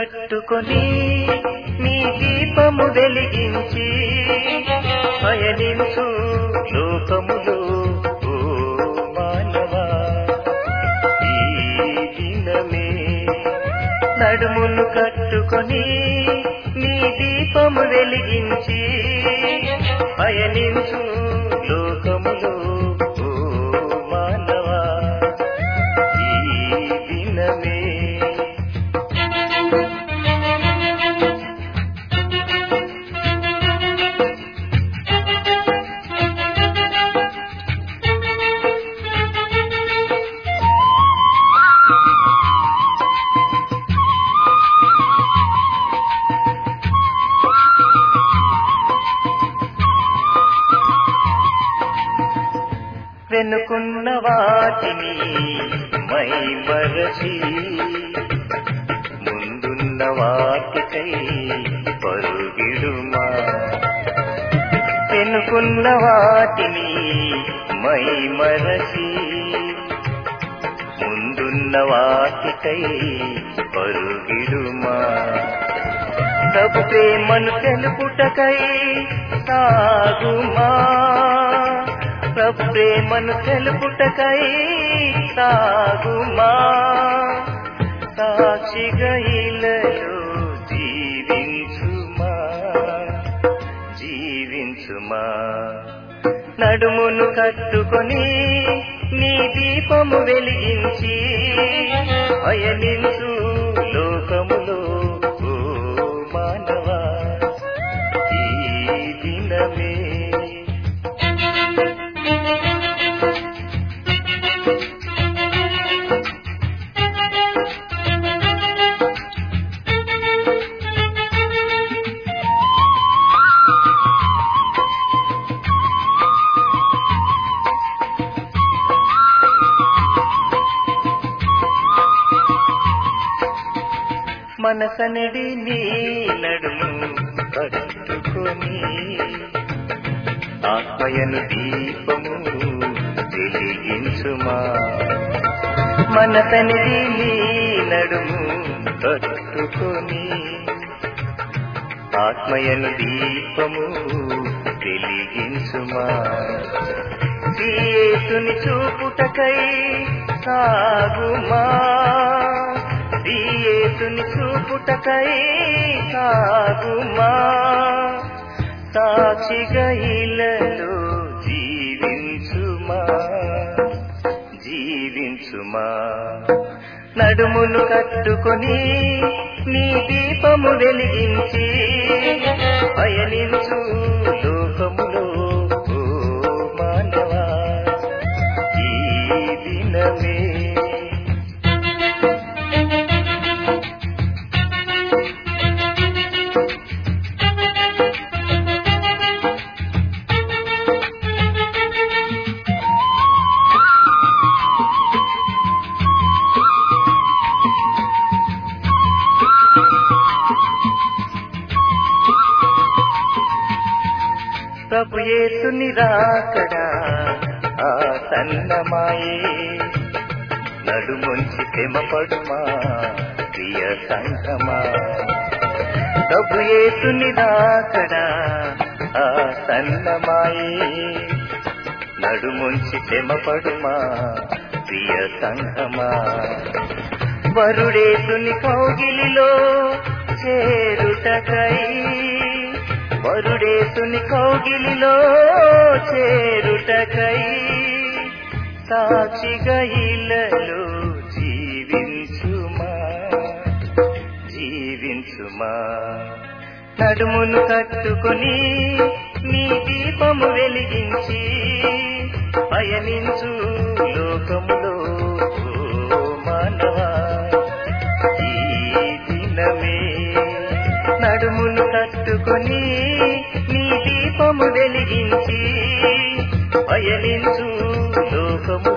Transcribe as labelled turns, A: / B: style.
A: కట్టుకొని నీ దీపము వెలిగించి పయనించు లోకములో ఓ మానవా ఈ దినమే నడుమును కట్టుకొని నీ దీపము వెలిగించి పయనించు లోకములో ఓ మానవా ఈ దినమే వెనుకున్న వాటిని మై మరచి ముందున్న వాటికై పరుగిడుమా వెనుకున్న వాటిని మై మరచి ముందున్న వాటికై పరుగిడుమా ప్రభు ప్రేమను తెలుపుటకై సాగుమా ప్రభు ప్రేమను తెలుపుటకై సాగుమా సాక్షిగా ఇలలో జీవించుమా జీవించుమా నడుమును కట్టుకొని నీ దీపము వెలిగించి పయనించు లోకములో ఓ మానవా ఈ దినమే మనసనడి నీ నడుము కట్టుకొని ఆత్మయను దీపము వెలిగించుమా మనసనడి నీ నడుము కట్టుకొని ఆత్మయను దీపము వెలిగించుమా యేసుని చూపుటకై సాగుమా యేసుని చూపుటకై సాగుమా సాక్షిగా ఇలలో జీవించుమా జీవించుమా నడుమును కట్టుకొని నీ దీపము వెలిగించి పయనించు లోకములో ఓ మానవా ఈ దినమే ప్రభు యేసుని రాకడా ఆ సన్నమాయే నడుముంచి తెమపడుమా ప్రియ సంగమా ప్రభు యేసుని రాకడా ఆ సన్నమాయే నడుముంచి తెమపడుమా ప్రియ సంగమా వరుడేసుని కౌగిలిలో చేరుటకై వరుడేసుని కౌగిలిలో చేరుటకై సాక్షిగా ఇలలో జీవించుమా జీవించుమా నడుమును కట్టుకొని నీ దీపము వెలిగించి పయనించు లోకములో ఓ మానవా ఈ దినమే నడుమును కట్టుకొని నీ దీపము వెలిగించి పయనించు లోకము